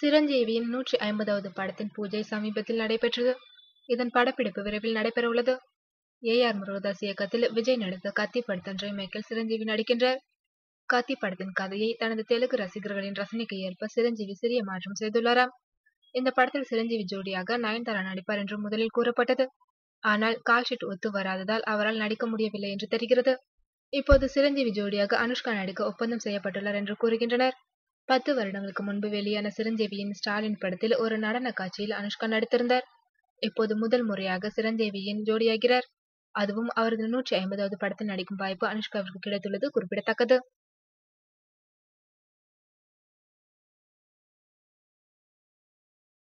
சிரஞ்சீவியின் நூற்றி ஐம்பதாவது படத்தின் பூஜை சமீபத்தில் நடைபெற்றது இதன் படப்பிடிப்பு விரைவில் நடைபெறவுள்ளது ஏ ஆர் முருகதாஸ் இயக்கத்தில் விஜய் நடித்த கத்தி படத்தின் ரீமேக்கில் சிரஞ்சீவி நடிக்கின்றார் கத்தி படத்தின் கதையை தனது தெலுங்கு ரசிகர்களின் ரசனைக்கு ஏற்ப சிரஞ்சீவி சிறிய மாற்றம் செய்துள்ளாராம் இந்த படத்தில் சிரஞ்சீவி ஜோடியாக நயன்தாரா நடிப்பார் என்று முதலில் கூறப்பட்டது ஆனால் கால்ஷீட் ஒத்து வராததால் அவரால் நடிக்க முடியவில்லை என்று தெரிகிறது இப்போது சிரஞ்சீவி ஜோடியாக அனுஷ்கா நடிக்க ஒப்பந்தம் செய்யப்பட்டுள்ளார் என்று கூறுகின்றனர் பத்து வருடங்களுக்கு முன்பு வெளியான சிரஞ்சீவியின் ஸ்டாலின் படத்தில் ஒரு நடன காட்சியில் அனுஷ்கா நடித்திருந்தார் இப்போது முதல் முறையாக சிரஞ்சீவியின் ஜோடியாகிறார் அதுவும் அவரது நூற்றி ஐம்பதாவது படத்தில் நடிக்கும் வாய்ப்பு அனுஷ்காவிற்கு கிடைத்துள்ளது குறிப்பிடத்தக்கது